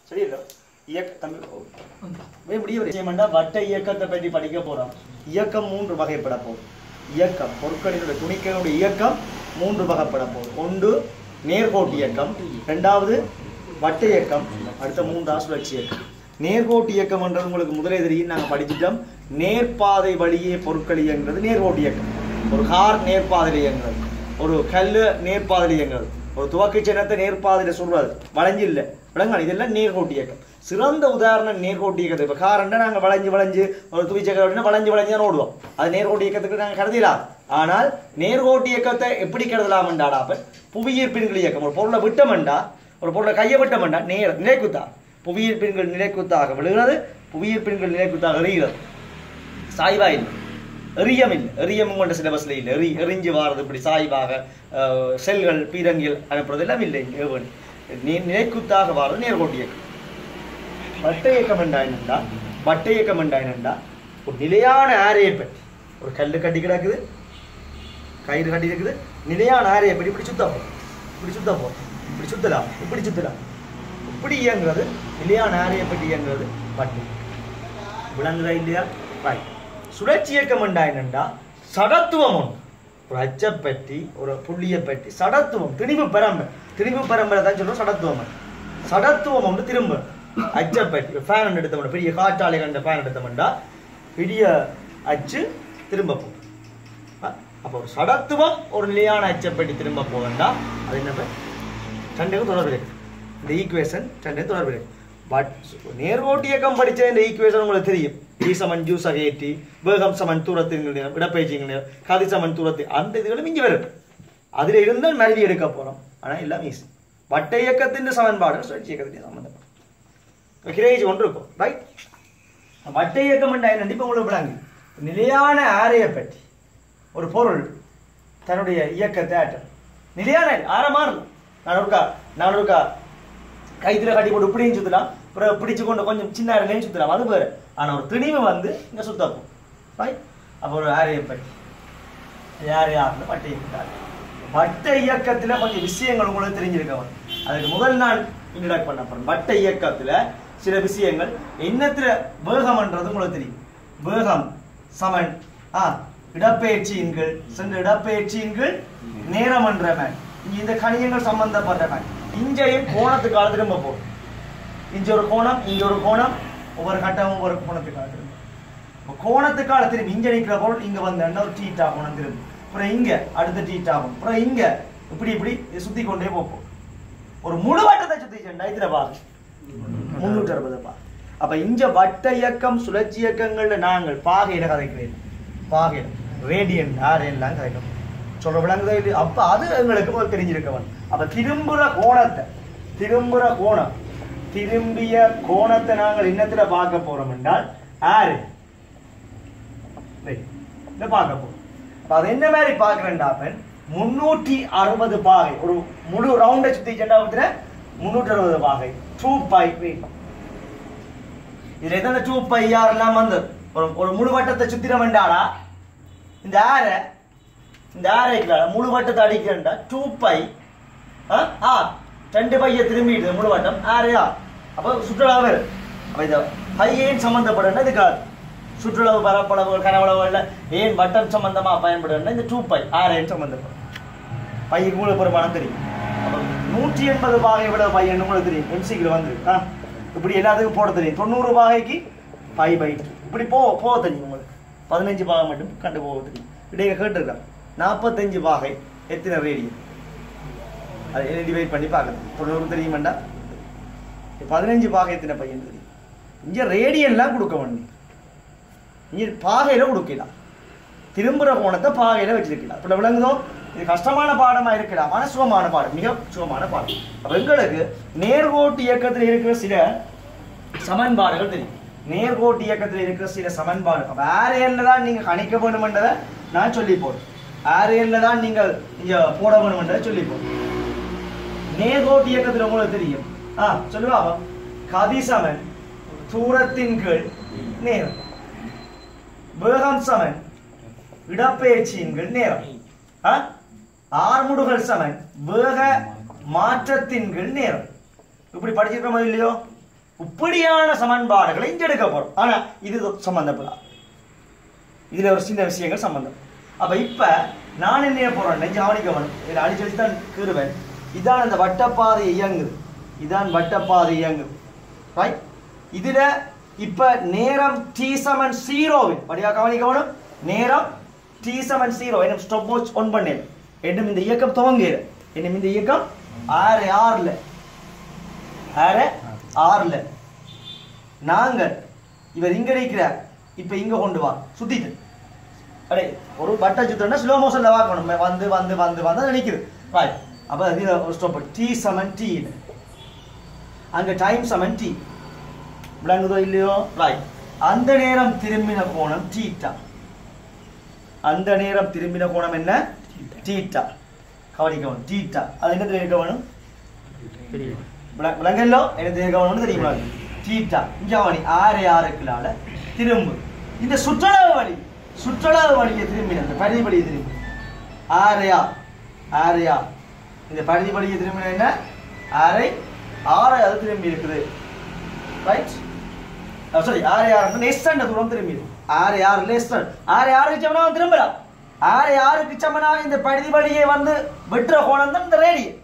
சரியில்ல இயக்க தம்பி வே முடிய விஷயம்டா வட்ட இயக்கத்தை பற்றி படிக்க போறோம் இயக்கம் மூன்று வகைப்பட போகுது இயக்கம் பொருட்களினுடைய துணிக்கையினுடைய இயக்கம் மூன்று வகைப்பட போகுது ஒன்று நேர்கோட்டு இயக்கம் ரெண்டாவது வட்ட இயக்கம் அடுத்த மூன்றாவது சுழற்சி இயக்கம் நேர்கோட்டு இயக்கம்ன்றது உங்களுக்கு முதலே தெரியும் நாங்கள் படிச்சிட்டோம் நேர்பாதை வழியே பொருட்கள் இயங்குறது நேர்கோட்டு இயக்கம் ஒரு கார் நேர்பாதையில் இயங்குறது ஒரு கல் நேர்பாதையில் இயங்குறது ஒரு துவக்க சின்னத்தை நேர்பாதையில் சொல்றது வளைஞ்சு இல்லை விளங்காது இதெல்லாம் நேர்கோட்டு இயக்கம் சிறந்த உதாரணம் நேர்கோட்டு இயக்கத்தை இப்போ காரண்டா நாங்கள் வளைஞ்சு வளைஞ்சு ஒரு துவிச்சக்கர அப்படின்னா வளைஞ்சு வளைஞ்சு தான் ஓடுவோம் அது நேர்கோட்டு இயக்கத்துக்கு நாங்கள் கருதலாம் ஆனால் நேர்கோட்டு இயக்கத்தை எப்படி கருதலாம்ண்டாடா அப்ப புவியீர்ப்பின்கள் இயக்கம் ஒரு பொருளை விட்டமெண்டா ஒரு பொருளை கையை விட்டமெண்டா நேர் நிலைக்குத்தா புவியீர்ப்பின்கள் நிலைக்குத்தாக விழுகிறது புவியீர்ப்பின்கள் நிலைக்குத்தாக எறிகிறது சாய்வா இல்லை எரியம் இல்லை எரியம் உங்கள்ட்ட சிலபஸ்ல இல்லை எரி எரிஞ்சு வாரது இப்படி சாய்வாக அஹ், செல்கள் பீரங்கிகள் அனுப்புறது எல்லாம் இல்லை ஏவன் நி- நிலைக்குத்தாக வாரது நேர்கோட்டு இயக்கம் வட்ட இயக்கம் என்றா என்னண்டா வட்ட இயக்கம் என்றா என்னண்டா ஒரு நிலையான ஆரையை பற்றி ஒரு கல்லு கட்டி கிடக்குது கயிறு கட்டி இருக்குது நிலையான ஆரையை பற்றி இப்படி சுத்த போகும் இப்படி சுத்த போகும் இப்படி சுத்தலாம் இப்படி சுத்தலாம் இப்படி இயங்குறது நிலையான ஆரையை பற்றி இயங்குறது வட்டு விளங்குதா இல்லையா ரைட் சுழற்சி இயக்கம் என்றா என்னண்டா சடத்துவம் ஒன்று ஒரு அச்சை பற்றி ஒரு புள்ளியை பற்றி சடத்துவம் திணிவு பரம்பரை திணிவு பரம்பரை தான் சொல்றோம் சடத்துவம் சடத்துவம் ஒன்று திரும்ப அச்சை பற்றி ஃபேன் எடுத்தோம்னா பெரிய காற்றாலை கண்ட ஃபேன் எடுத்தோம்னா பெரிய அச்சு திரும்ப போகும் அ- அப்போ ஒரு சடத்துவம் ஒரு நிலையான அச்சை பற்றி திரும்ப போகண்டா அது என்ன பேர்? ரெண்டுக்கும் தொடர்பு இருக்கு இந்த ஈக்குவேஷன் ரெண்டு தொடர்பு இருக்கு பட் நேர்கோட்டு இயக்கம் படிச்ச இந்த ஈக்குவேஷன் உங்களுக்கு தெரியும் டி சமன் ஜூ சகேட்டி வேகம் சமன் தூரத்தின் இடப்பெயர்ச்சியின் கதி சமன் தூரத்து அந்த இதுகளும் இங்கே வரும் அதில் இருந்தால் மருவி எடுக்க போறோம் ஆனா எல்லாம் ஈஸி வட்ட இயக்கத்தின் சமன்பாடு சுழற்சி இயக்கத்தின் சம்பந்தப்படும் கிரேஜ் ஒன்று இருக்கும் ரைட் வட்ட இயக்கம் என்னன்னு இப்போ உங்களுக்கு விளங்கு நிலையான ஆரையை பற்றி ஒரு பொருள் தன்னுடைய இயக்கத்தை ஆட்டம் நிலையான ஆற மாறலாம் நான் ஒருக்கா நான் ஒருக்கா கைத்துல கட்டி போட்டு இப்படியும் சுத்தலாம் அப்புறம் பிடிச்சு கொண்டு கொஞ்சம் சின்ன அறையிலையும் சுத்தலாம் அது பேரு ஆனா ஒரு திணிவு வந்து இங்க சுத்தப்போம் ரைட் அப்போ ஒரு ஆரையை பற்றி யார் யாருன்னு வட்ட இயக்கம் வட்ட இயக்கத்துல கொஞ்சம் விஷயங்கள் உங்களுக்கு தெரிஞ்சிருக்கவன் அதுக்கு முதல் நாள் இன்ட்ரடக்ட் பண்ண போறேன் வட்ட இயக்கத்துல சில விஷயங்கள் என்னத்துல வேகம்ன்றது உங்களுக்கு தெரியும் வேகம் சமன் ஆ இடப்பெயர்ச்சியின்கள் சென்ற இடப்பெயர்ச்சியின்கள் நேரம் என்ற மேன் இங்க இந்த கணியங்கள் சம்பந்தப்பட்ட மேன் இங்கேயும் கோணத்துக்கால திரும்ப போகும் இங்க ஒரு கோணம் இங்க ஒரு கோணம் ஒவ்வொரு கட்டமும் ஒவ்வொரு கோணத்துக்கால திரும்ப இப்ப கோணத்துக்கால திரும்பி இங்க நிக்கிற பொருள் இங்க வந்தா ஒரு டீட்டா கோணம் திரும்பி அப்புறம் இங்க அடுத்த டீட்டா ஆகும் அப்புறம் இங்க இப்படி இப்படி இது சுத்தி கொண்டே போகும் ஒரு முழு வட்டத்தை சுத்தி சென்றா இதுல பாரு முன்னூற்றி அறுபது பா அப்ப இங்க வட்ட இயக்கம் சுழற்சி இயக்கங்கள்ல நாங்கள் பாகையில கதைக்கிறேன் பாகையில ரேடியன் ஆரேன்லாம் கதைக்கிறோம் சொல்ற விளங்குதா இல்லையா? அப்ப அது எங்களுக்கு முதல் தெரிஞ்சிருக்கவன் அப்ப திரும்புற கோணத்தை திரும்புற கோணம் திரும்பிய கோணத்தை நாங்கள் இன்னத்துல பார்க்க போறோம் என்றால் ஆறு ரைட். இதை பார்க்க போறோம் அப்ப அது என்ன மாதிரி பார்க்கிறேன்டா பெண் முன்னூற்றி அறுபது பாகை ஒரு முழு ரவுண்டை சுத்தி செண்டா முன்னூற்றி அறுபது பாகை டூ பை இதுல எத்தனை டூ பை யாரெல்லாம் வந்து ஒரு ஒரு முழு வட்டத்தை சுத்திர வேண்டாடா இந்த ஆர இந்த ஆரைக்குள்ள முழு வட்டத்தை அடிக்கிறேன்டா டூ பை ஆ ரெண்டு பைய திரும்பிட்டு முழு வட்டம் ஆரையா அப்போ சுற்றுலா வரும் அப்ப இந்த பை ஏன் சம்பந்தப்படணும் இதுக்காக சுற்றுலவு பரப்பளவு கனவளவுல ஏன் வட்டம் சம்பந்தமா பயன்படுதுன்னா இந்த டூ பை ஆரேன் சம்பந்தப்படும் பையக்கு மூல பெருமானம் தெரியும் அப்ப நூற்றி எண்பது பாகை விட பை என்ன உங்களுக்கு தெரியும் எம்சிக்கில் வந்து ஆ இப்படி எல்லாத்துக்கும் போட தெரியும் தொண்ணூறு பாகைக்கு பை பை இப்படி போ போக தெரியும் உங்களுக்கு பதினஞ்சு பாகை மட்டும் கண்டு போக தெரியும் இடையே கேட்டிருக்கேன் நாற்பத்தஞ்சு பாகை எத்தனை ரேடியம் அதை டிவைட் பண்ணி பார்க்கணும் தொண்ணூறு தெரியுமாண்டா பதினஞ்சு பாகை எத்தனை பையன் தெரியும் இங்கே ரேடியன்லாம் கொடுக்க வேணும் இங்கே பாகையில் கொடுக்கலாம் திரும்புகிற கோணத்தை பாகையில் வச்சிருக்கலாம் இப்போ விளங்குதோ இது கஷ்டமான பாடமா இருக்கலாம் ஆனால் சுகமான பாடம் மிக சுகமான பாடம் அப்ப எங்களுக்கு நேர்கோட்டு இயக்கத்தில் இருக்கிற சில சமன்பாடுகள் தெரியும் நேர்கோட்டு இயக்கத்தில் இருக்கிற சில சமன்பாடு அப்ப ஆரியன்ல தான் நீங்க கணிக்க வேணுமென்றதை நான் சொல்லி போடுறேன் ஆரியன்ல தான் நீங்கள் இங்க போட வேணுமென்றதை சொல்லி போடுறேன் நேர்கோட்டு இயக்கத்தில் உங்களுக்கு தெரியும் ஆ சொல்லுவா கதி சமன் தூரத்தின் கீழ் நேரம் வேகம் சமன் இடப்பெயர்ச்சியின் கீழ் நேரம் ஆ? ஆர்முடுகள் சமன் வேக மாற்றத்தின் கீழ் நேரம் இப்படி படிச்சிருக்கோமோ இல்லையோ இப்படியான சமன்பாடுகளை இங்க எடுக்க போறோம் ஆனா இது சம்பந்தப்படாது இதுல ஒரு சின்ன விஷயங்கள் சம்பந்தம் அப்ப இப்ப நான் என்ன செய்ய போறேன் கவனிக்கவனும் இதில் அடிச்சடிச்சு தான் கீறுவேன் இதான் அந்த வட்டப்பாதை இயங்குது இதான் வட்டப்பாதை இயங்குது ரைட் இதுல இப்ப நேரம் டி சமன் ஜீரோவின் படியா கவனிக்கவனும் நேரம் டி சமன் ஜீரோ என்ன ஸ்டாப் வாட்ச் ஒன் பண்ணேன் என்னும் இந்த இயக்கம் துவங்குது என்னும் இந்த இயக்கம் ஆறு ஆறுல ஆறு ஆறுல நாங்கள் இவர் இங்க இருக்கிறார் இப்ப இங்க கொண்டு வா சுத்திட்டு அடே ஒரு பட்டை சுத்தம்னா ஸ்லோ மோஷன்ல வாக்கணும் வந்து வந்து வந்து வந்து அது நிக்குது ரைட் அப்ப இது ஒரு ஸ்டாப் டி சமன் டி அங்க டைம் சமன் டி விளங்குதோ இல்லையோ ரைட் அந்த நேரம் திரும்பின கோணம் டீட்டா அந்த நேரம் திரும்பின கோணம் என்ன டீட்டா கவனிக்கணும் டீட்டா அது என்ன இருக்க வேணும் விள- விளங்கல்லோ எனக்கு கவனம்னு தெரியுமா தீட்டா இங்க கவனி ஆறு ஆறுக்குள்ளால திரும்பு இந்த சுற்றளவு வழி சுற்றளவு வழியை திரும்பி அந்த பரிதி வழியை திரும்பி ஆறையா ஆறையா இந்த பரிதி வழியை திரும்பின என்ன ஆறை ஆறை அது திரும்பி இருக்குது ரைட் சாரி ஆறு ஆறு லெஸ் தூரம் திரும்பி ஆறு ஆறு லெஸ் ஆறு ஆறுக்கு சமனாக திரும்பலாம் ஆறு ஆறுக்கு சமனாக இந்த பரிதி வழியை வந்து வெட்டுற கோணம் தான் இந்த ரேடியன்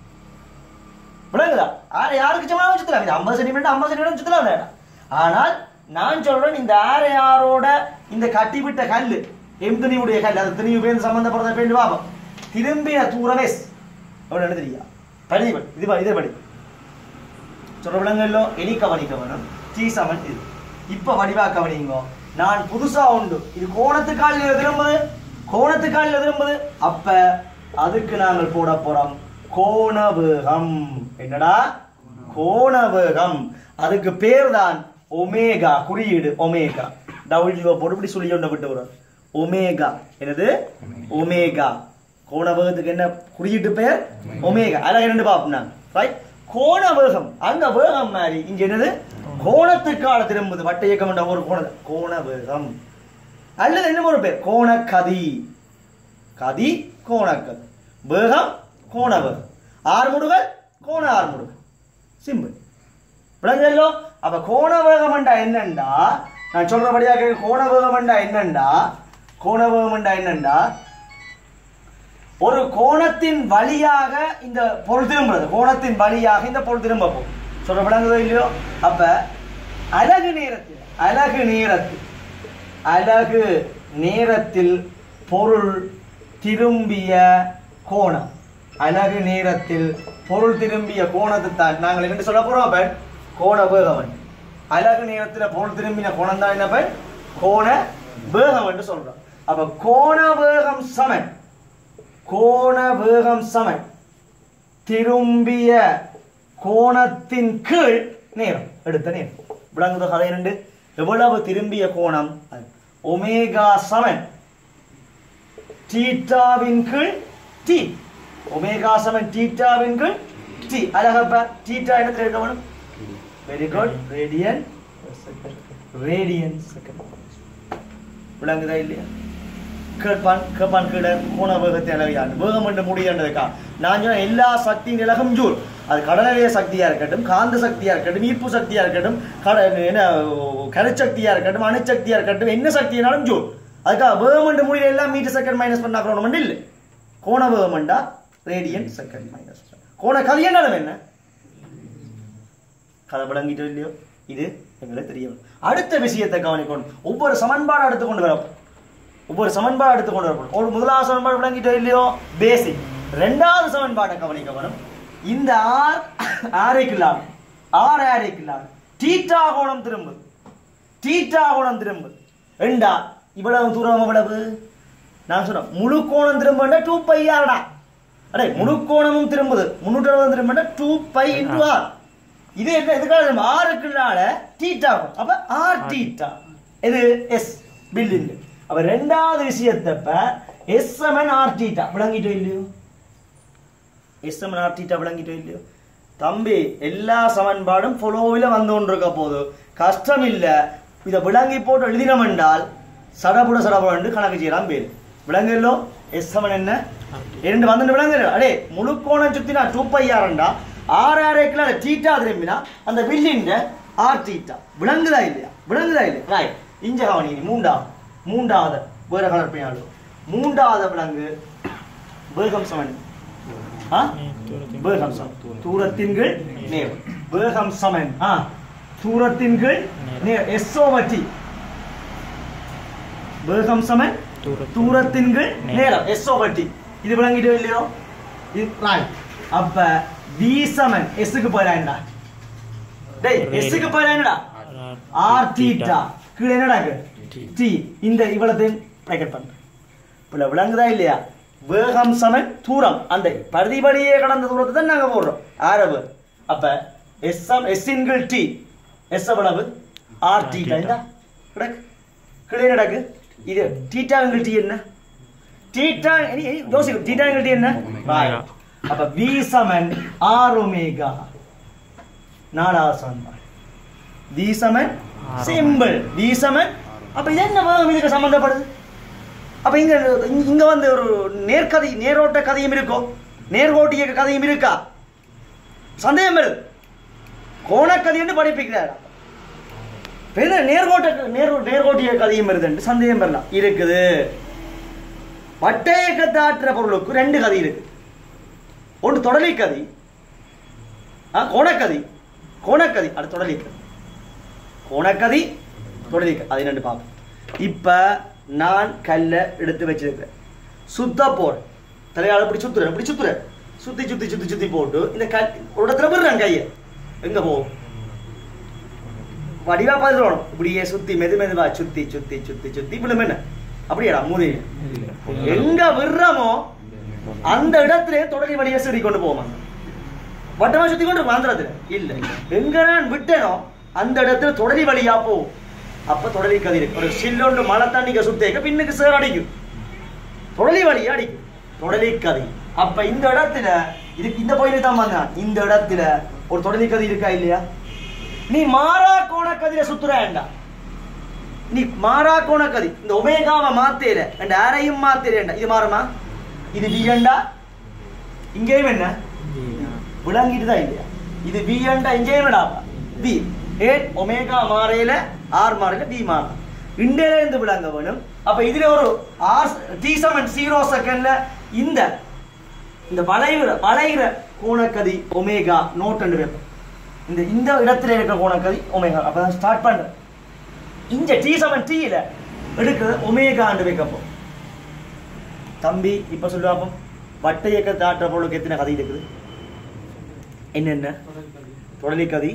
விளங்குதா ஆறு யாருக்கு சமமாக சுத்தலாம் இது ஐம்பது சென்டிமீட்டர் ஐம்பது சென்டிமீட்டர் சுத்தலாம் அந்த இடம் ஆனால் நான் சொல்றேன் இந்த ஆறு ஆறோட இந்த கட்டிவிட்ட கல் எம் துணிவுடைய கல் அது துணிவு பேர் சம்பந்தப்படுறத பேர் பாப்போம் திரும்பிய தூரம் எஸ் அப்படின்னு என்ன தெரியா படி படி இது படி இதே படி சொல்ற விலங்கல்லோ எலி கவனிக்க வேணும் டி சமன் இது இப்ப வடிவா கவனிங்கோ நான் புதுசா உண்டு இது கோணத்துக்கால் திரும்புது கோணத்துக்கால் திரும்புது அப்ப அதுக்கு நாங்கள் போட போறோம் கோணவேகம் என்னடா கோணவேகம் அதுக்கு பேர் தான் ஒமேகா குறியீடு ஒமேகா டபிள்யூ போட்டு இப்படி சொல்லி ஒன்று விட்டு வரும் ஒமேகா என்னது ஒமேகா கோணவேகத்துக்கு என்ன குறியீட்டு பேர் ஒமேகா அழகா ரெண்டு பார்ப்போம் நான் ரைட் கோண வேகம் அந்த வேகம் மாதிரி இங்க என்னது கோணத்துக்கால திரும்புது வட்ட இயக்கம் என்ற ஒரு கோண கோண வேகம் அல்லது என்ன ஒரு பேர் கோண கதி கதி கோணக்கதி வேகம் கோண வேகம் ஆறுமுடுகள் கோண ஆறுமுடுகள் சிம்பிள் விளங்கல்லோ அப்ப கோண வேகம்ண்டா என்னண்டா நான் சொல்றபடியாக கோண வேகம்ண்டா என்னண்டா கோண வேகம்ண்டா என்னண்டா ஒரு கோணத்தின் வழியாக இந்த பொருள் திரும்புறது கோணத்தின் வழியாக இந்த பொருள் திரும்ப போகும் சொல்ற விளங்குதோ இல்லையோ அப்ப அழகு நேரத்தில் அழகு நேரத்தில் அழகு நேரத்தில் பொருள் திரும்பிய கோணம் அழகு நேரத்தில் பொருள் திரும்பிய கோணத்தை தான் நாங்கள் என்ன சொல்ல போறோம் அப்ப கோண வேகவன் அழகு நேரத்தில் பொருள் திரும்பின கோணம் தான் என்ன பெண் கோண வேகம் என்று சொல்றோம் அப்ப கோண வேகம் சமன் கோண வேகம் சமன் திரும்பிய கோணத்தின் கீழ் நேரம் எடுத்த நேரம் விளங்குதோ கதை ரெண்டு எவ்வளவு திரும்பிய கோணம் ஒமேகா சமன் தீட்டாவின் கீழ் டி ஒமேகா சமன் தீட்டாவின் கீழ் டி அழகப்ப தீட்டா என்ன இருக்க வேணும் very good radian radian second விளங்குதா இல்லையா கேட்பான் கேட்பான் கீழே கோண வேகத்தை அளவையான் வேகம் என்று முடியன்றதுக்கா நான் சொன்ன எல்லா சக்தியின் இலகம் ஜூல் அது கடலிய சக்தியா இருக்கட்டும் காந்த சக்தியா இருக்கட்டும் ஈர்ப்பு சக்தியா இருக்கட்டும் கட என்ன கருச்சக்தியா இருக்கட்டும் அணுசக்தியா இருக்கட்டும் என்ன சக்தினாலும் ஜூல் அதுக்காக வேகம் என்று முடியல எல்லாம் மீட்டர் செகண்ட் மைனஸ் பண்ணா கோணம் இல்லை கோண வேகம்ண்டா ரேடியன் செகண்ட் மைனஸ் கோண கதியனாலும் என்ன கதை விளங்கிட்டோ இல்லையோ இது எங்களுக்கு தெரிய வரும். அடுத்த விஷயத்தை கவனிக்கணும் ஒவ்வொரு சமன்பாடு எடுத்து கொண்டு வரப்போம் ஒவ்வொரு சமன்பாடு எடுத்து கொண்டு வரப்படும் ஒரு முதலாவது சமன்பாடு விளங்கிட்டோ இல்லையோ பேசிக் ரெண்டாவது சமன்பாட்டை கவனிக்க வரும் இந்த ஆர் ஆரைக்குள்ளால் ஆர் ஆரைக்குள்ளால் டீட்டா கோணம் திரும்புது டீட்டா கோணம் திரும்புது ரெண்டா இவ்வளவு தூரம் எவ்வளவு நான் சொல்றேன் முழு கோணம் திரும்ப டூ பை ஆர்டா அடே முழு கோணமும் திரும்புது முன்னூற்றி அறுபது திரும்ப டூ பை இன்டூ ஆர் இது என்ன எதுக்காக தெரியுமா? ஆறுக்குனால டீட்டா ஆகும் அப்ப ஆர் டீட்டா இது எஸ் பில்டிங் அப்ப ரெண்டாவது விஷயத்தப்ப எஸ் எமன் ஆர் டீட்டா விளங்கிட்டோ இல்லையோ எஸ் எமன் ஆர் டீட்டா விளங்கிட்டோ இல்லையோ தம்பி எல்லா சமன்பாடும் ஃபாலோவில் வந்து கொண்டிருக்க போது கஷ்டம் இல்ல இதை விளங்கி போட்டு எழுதினோம் என்றால் சடபுட சடபுடன்னு கணக்கு செய்யலாம் பேர் விளங்கல்லோ எஸ் செவன் என்ன இரண்டு வந்து விளங்குற அடே முழு கோணம் சுத்தினா டூ பை ஆரண்டா ஆறு ஆறு கிலோ டீட்டா திரும்பினா அந்த வில்லின் ஆர் தீட்டா விளங்குதா இல்லையா விளங்குதா இல்லையா ரைட் இஞ்ச கவனி இனி மூன்றாவது மூன்றாவது வேற கலர் பையன் மூன்றாவது விலங்கு வேகம் சமன் ஆ வேகம் சமன் தூரத்தின் கீழ் நேர் வேகம் சமன் ஆ தூரத்தின் கீழ் நேர் எஸ் ஓவர் டி வேகம் சமன் தூரத்தின் கீழ் நேரம் எஸ் ஓவர் டி இது விளங்கிட்டோ இல்லையோ இது ரைட் அப்ப வி சமன் எஸ்ஸுக்கு போயிடாண்டா டேய் எஸ்ஸுக்கு போயிடாண்டா ஆர் தீட்டா கீழே என்னடா டி இந்த இவ்வளத்தையும் பிரேக்கெட் பண்ணு இப்போ விளங்குதா இல்லையா வேகம் சமன் தூரம் அந்த பிரதிபலியே கடந்த தூரத்தை தான் நாங்க போடுறோம் ஆரவு அப்ப எஸ் சம் எஸ் இன்கிள் டி எஸ் எவ்வளவு ஆர் தீட்டா இந்த கிடக்கு கீழே நடக்கு இது தீட்டா இன்கிள் டி என்ன தீட்டா இனி இனி யோசிக்கும் தீட்டா இன்கிள் டி என்ன Right. அப்ப வி சமன் ஆர் ஒமேகா நாலாவது சமன்பாடு வி சமன் சிம்பிள் வி சமன் அப்ப இது என்ன வேகம் இதுக்கு சம்பந்தப்படுது அப்ப இங்க இங்க- இங்க வந்து ஒரு நேர்கதை நேரோட்ட கதையும் இருக்கும் நேர்கோட்டிய கதையும் இருக்கா சந்தேகம் வருது கோணக்கதைன்னு படிப்பிக்கிறார் பெரிய நேர்கோட்ட நேர் நேர்கோட்டிய கதையும் வருதுன்னு சந்தேகம் வரலாம் இருக்குது வட்டையக்கத்தை ஆற்றுற பொருளுக்கு ரெண்டு கதை இருக்கு ஒன்று தொடலி கதை ஆ, கோணக்கதி கோணக்கதி அது தொடலி கதை கோணக்கதி தொடலி கதை அது ரெண்டு பார்ப்போம் இப்ப நான் கல்லை எடுத்து வச்சிருக்கிறேன் சுத்த போர் தலையால இப்படி சுத்துறேன் இப்படி சுத்துறேன் சுத்தி சுத்தி சுத்தி சுத்தி போட்டு இந்த கல் ஒரு இடத்துல விடுறேன் கையை எங்க போகும் வடிவா பதிலோணும் இப்படியே சுத்தி மெது மெதுவா சுத்தி சுத்தி சுத்தி சுத்தி இப்படி என்ன அப்படியாடா மூதி எங்க விடுறோமோ அந்த இடத்துல தொடரி வழியை சரி கொண்டு போமா வட்டமா சுத்தி கொண்டு இருப்போம் அந்த இடத்துல இல்ல எங்க நான் விட்டேனோ அந்த இடத்துல தொடரி வழியா போகும் அப்ப தொடரி கதிர் ஒரு சில்லொண்டு மழை தண்ணிக்க சுத்தேக்க பின்னுக்கு சேர் அடிக்கும் தொடலி வழியா அடிக்கும் தொடலி கதி அப்ப இந்த இடத்துல இதுக்கு இந்த கோயிலுக்கு தான் வந்தான் இந்த இடத்துல ஒரு தொடலி கதி இருக்கா இல்லையா நீ மாறா கோண கதிரை சுத்துறா நீ மாறா கோண கதி இந்த ஒமேகாவை மாத்தேல அந்த அரையும் மாத்தேல இது மாறுமா இது வியண்டா இங்கேயும் என்ன விளங்கிட்டு தான் இல்லையா இது வி அண்டா இங்கேயும் என்னடா வி ஏ ஒமேகா மாறையில ஆர் மாறையில வி மாறும் இண்டையில இருந்து விளங்க வேணும் அப்ப இதுல ஒரு ஆர் டி செவன் ஜீரோ செகண்ட்ல இந்த இந்த வளைவுற வளைகிற கோணக்கதி ஒமேகா நோட் அண்டு வைப்போம் இந்த இந்த இடத்துல இருக்கிற கோணக்கதி ஒமேகா அப்பதான் ஸ்டார்ட் பண்றேன் இந்த டி செவன் டீல எடுக்கிறது ஒமேகா அண்டு வைக்கப்போ தம்பி இப்ப சொல்லுவாப்போம் வட்ட இயக்க தாற்ற பொருளுக்கு எத்தனை கதை இருக்குது என்னென்ன தொடலி கதி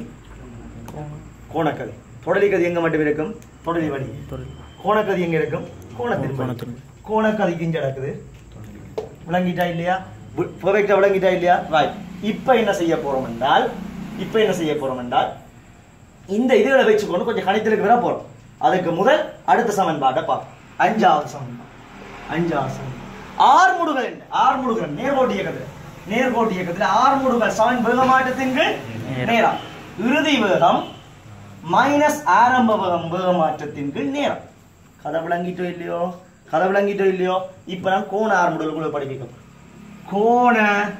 கோணக்கதி தொடலி கதி எங்க மட்டும் இருக்கும் தொடலி வழி கோணக்கதி எங்க இருக்கும் கோணத்தின் கோணத்தின். கோணக்கதிக்கு இங்க நடக்குது விளங்கிட்டா இல்லையா பெர்ஃபெக்டா விளங்கிட்டா இல்லையா ரைட் இப்போ என்ன செய்ய போறோம் என்றால் இப்போ என்ன செய்ய போறோம் என்றால் இந்த இதுகளை வச்சுக்கொண்டு கொஞ்சம் கணித்தலுக்கு வர போறோம் அதுக்கு முதல் அடுத்த சமன்பாட்டை பார்ப்போம் அஞ்சாவது சமன்பாடு அஞ்சாவது சமன்பாடு ஆறுமுடுகள் என்ன ஆறுமுடுகள் நேர்கோட்டு இயக்கத்துல நேர்கோட்டு இயக்கத்துல ஆறுமுடுகள் சமன் வேகமாட்டத்தின் கீழ் நேரம். நேரம் இறுதி வேகம் மைனஸ் ஆரம்ப வேகம் வேகமாற்றத்தின் கீழ் நேரம் கதை விளங்கிட்டோ இல்லையோ கதை விளங்கிட்டோ இல்லையோ இப்ப நான் கோண ஆறுமுடுகளுக்குள்ள படிப்பிக்க கோண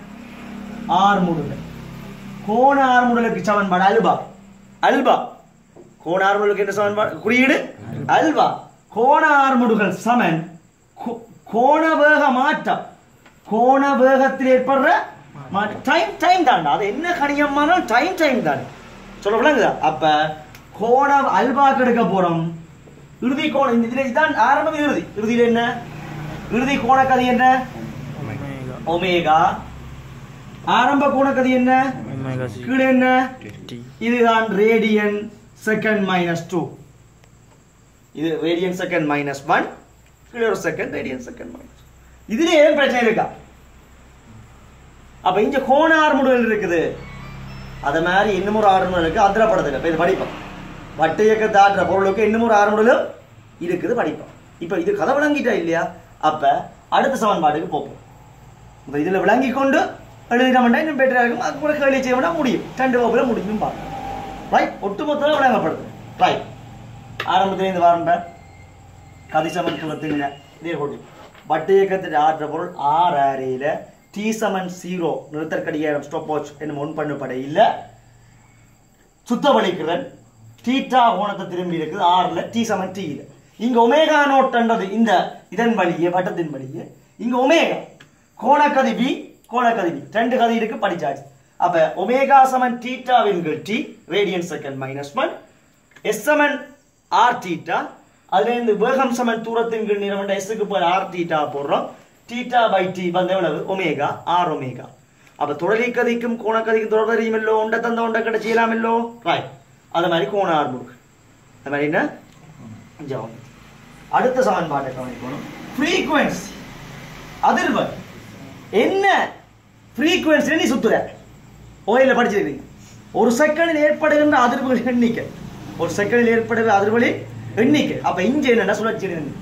ஆறுமுடுகள் கோண ஆறுமுடலுக்கு சமன்பாடு அல்பா அல்பா கோண ஆறுமுடலுக்கு என்ன சமன்பாடு குறியீடு அல்பா கோண ஆறுமுடுகள் சமன் கோ- கோண வேக மாற்றம் கோண வேகத்தில் ஏற்படுற டைம் டைம் தான்டா அது என்ன கணியமானாலும் டைம் டைம் தானே சொல்ல விளங்குதா அப்ப கோண அல்பாக்கு எடுக்க போறோம் இறுதி கோணம் இந்த இதுல இதான் ஆரம்பம் இது இறுதி இறுதியில என்ன இறுதி கோணக்கதி என்ன ஒமேகா ஒமேகா ஆரம்ப கோணக்கதி என்ன ஒமேகா சி கீழே என்ன டி இதுதான் ரேடியன் செகண்ட் மைனஸ் டூ இது ரேடியன் செகண்ட் மைனஸ் ஒன் கீழே ஒரு செகண்ட் ரேடியன் செகண்ட் மைனஸ் இதுல ஏன் பிரச்சனை இருக்கா அப்ப இங்க கோண ஆர்முடல் இருக்குது அத மாதிரி இன்னும் ஒரு ஆர்முடல் இருக்கு அதிர படத்துல இப்ப இது படிப்போம் வட்ட இயக்கத்தை ஆடுற பொருளுக்கு இன்னும் ஒரு ஆர்முடலும் இருக்குது படிப்போம் இப்ப இது கதை விளங்கிட்டா இல்லையா அப்ப அடுத்த சமன்பாட்டுக்கு போப்போம் இப்ப இதுல விளங்கி கொண்டு எழுதினோம்னா இன்னும் பெட்டரா இருக்கும் அது கூட கேள்வி செய்யணும்னா முடியும் ரெண்டு வகுப்புல முடியும் பார்க்கலாம் ரைட் ஒட்டுமொத்தமாக விளங்கப்படுது ரைட் ஆரம்பத்தில் இந்த வாரண்ட கதிசமன் குலத்தின் இதே கொண்டு வட்டு இயக்கத்தில் ஆற்ற பொருள் ஆர் ஆரையில டி சமன் ஜீரோ நிறுத்தற்கடிகாரம் ஸ்டாப் வாட்ச் என்னும் முன் பண்ணப்பட இல்ல சுத்த வலிக்கிறன் தீட்டா கோணத்தை திரும்பி இருக்குது ஆறுல டி சமன் டீல இங்க ஒமேகா நோட்ன்றது இந்த இதன் வழியே வட்டத்தின் வழியே இங்க ஒமேகா கோணக்கதி பி கோணக்கதி பி ரெண்டு கதி இருக்கு படிச்சாச்சு அப்ப ஒமேகா சமன் தீட்டாவின் கீழ் t radian second minus one s சமன் ஆர் தீட்டா அதுல இருந்து வேகம் சமன் தூரத்தின் கீழ் நிறம் எஸ்க்கு போய் ஆர் தீட்டா போடுறோம் தீட்டா பை டி வந்து எவ்வளவு ஒமேகா ஆர் ஒமேகா அப்ப தொடரி கதிக்கும் கோணக்கதிக்கும் தொடர் தெரியுமல்லோ உண்ட தந்த உண்ட கடை செய்யலாமல்லோ ராய் அது மாதிரி கோண ஆர் முருக்கு அது மாதிரி என்ன ஜாமி அடுத்த சமன்பாட்டை கவனிக்கணும் ஃப்ரீக்வன்சி அதிர்வெண் என்ன ஃப்ரீக்வன்சி நீ சுத்துற ஓயில படிச்சிருக்கீங்க ஒரு செகண்டில் ஏற்படுகின்ற அதிர்வுகளின் எண்ணிக்கை ஒரு செகண்டில் ஏற்படுகிற அதிர்வுகளின் எண்ணிக்கை அப்ப இங்க என்னன்னா சுழற்சி எண்ணி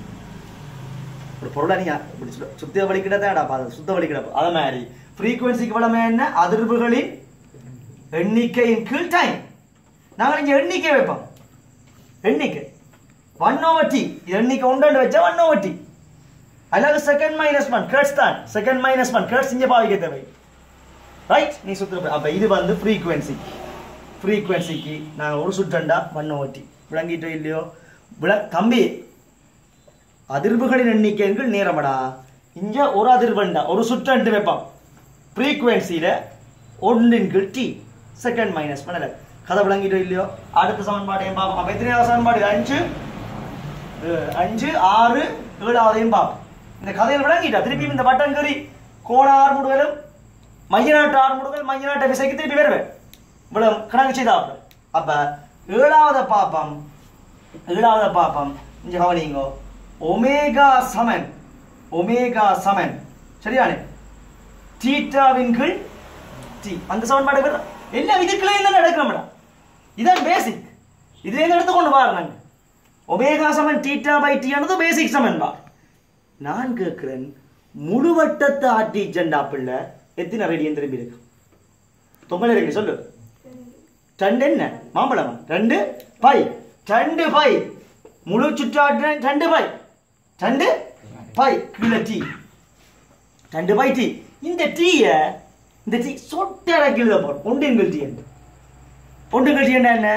ஒரு பொருளை நீங்க இப்படி சுத்த- சுத்த வலிக்கிடத்தாடா பாது சுத்த வலிக்கிடப்போ அது மாதிரி ஃப்ரீக்வன்சிக்கு வளமை என்ன அதிர்வுகளின் எண்ணிக்கையின் கீழ் டைம் நாங்கள் இங்க எண்ணிக்கை வைப்போம் எண்ணிக்கை ஒன் ஓவர் டி எண்ணிக்கை உண்டாண்டு வச்சா ஒன் ஓவர் டி அல்லாத செகண்ட் மைனஸ் ஒன் கேட்ஸ் தான் செகண்ட் மைனஸ் ஒன் கேட்ஸ் இங்க பாவிக்க தேவை ரைட் நீ சுத்துற அப்ப இது வந்து ஃப்ரீக்வன்சி ஃப்ரீக்வன்சிக்கு நான் ஒரு சுற்றண்டா ஒன் ஓவர் டி விளங்கிட்டோ இல்லையோ விள தம்பி அதிர்வுகளின் எண்ணிக்கைகள் நேரமடா இங்க ஒரு அதிர்வண்டா ஒரு சுற்றண்டு வைப்பான் ஃப்ரீக்வன்சியில ஒன்றின் கீழ் டி செகண்ட் மைனஸ் பண்ணல கதை விளங்கிட்டோ இல்லையோ அடுத்த சமன்பாட்டையும் பார்ப்போம் அப்ப எத்தனையாவது சமன்பாடு இது? அஞ்சு அஹ், அஞ்சு ஆறு ஏழாவதையும் பார்ப்போம் இந்த கதையில் விளங்கிட்டா திருப்பி இந்த பட்டன் கறி கோண ஆறு முடுதலும் மைய நாட்டு ஆறு முடுதல் மைய நாட்டு விசைக்கு திருப்பி வருவேன் இவ்வளவு கணக்கு செய்தாப்புல அப்ப ஏழாவது பாப்பம் ஏழாவது பாப்பம் இங்க கவனிங்கோ ஒமேகா சமன் ஒமேகா சமன் சரியானே தீட்டாவின் கீழ் டி அந்த சமன்பாடு பேர் எல்லாம் இதுக்குள்ள என்ன நடக்கிறோம்டா இதான் பேசிக் இதுல இருந்து எடுத்துக்கொண்டு பாரு நாங்க ஒமேகா சமன் தீட்டா பை டி ஆனது பேசிக் சமன் பா நான் கேட்கிறேன் முழு வட்டத்தை ஆட்டி ஜெண்டா பிள்ளை எத்தனை ரேடியன் திரும்பி இருக்கு தொங்கல் இருக்கு சொல்லு ரெண்டு என்ன மாம்பழமா ரெண்டு பை ரெண்டு பை முழு சுற்றாட்டு ரெண்டு பை ரெண்டு பை கீழே டீ ரெண்டு பை டீ இந்த டீய இந்த டீ சொட்டர கீழே போறோம் ஒன்றின் டீ என்ன ஒன்றின் டீ என்ன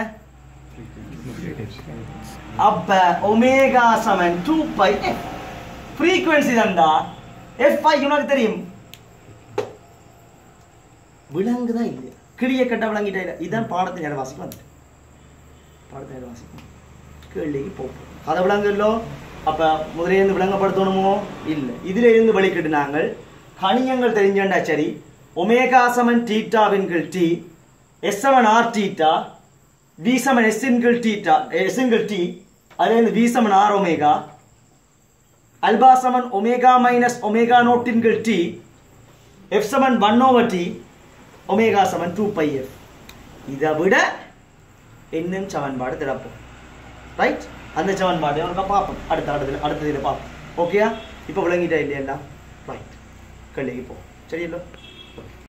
அப்ப ஒமேகா சமன் டூ பை எஃப் ஃப்ரீக்வன்சி தந்தா எஃப் ஐ உனக்கு தெரியும் விலங்குதான் இல்லையா கிளிய கட்ட விளங்கிட்டா இல்ல இதான் பாடத்தின் நேர வாசிக்கு வந்துட்டு பாடத்தின் நேர வாசிக்கும் கேள்விக்கு போப்போம் கதை விளங்குல்லோ அப்ப முதலே இருந்து விளங்கப்படுத்தணுமோ இல்ல இதுல இருந்து வெளிக்கிட்டு நாங்கள் கணியங்கள் தெரிஞ்சேன்டா சரி ஒமேகா சமன் டீட்டாவின் கீழ் டி எஸ் சமன் ஆர் டீட்டா வி சமன் எஸ் கீழ் டீட்டா எஸ் கீழ் டி அதுல இருந்து வி சமன் ஆர் ஒமேகா அல்பா சமன் ஒமேகா மைனஸ் ஒமேகா நோட்டின் கீழ் டி எஃப் சமன் ஒன் ஓவர் டி ஒமேகா சமன் டூ பை எஃப் இதை விட இன்னும் சமன்பாடு திறப்போம் ரைட் அந்த சமன்பாடு அவனுக்கு பார்ப்போம் அடுத்த அடுத்த அடுத்த இதில் பார்ப்போம் ஓகேயா இப்போ விளங்கிட்டா இல்லையா ரைட் கல்லிக்கு போ சரியில்லோ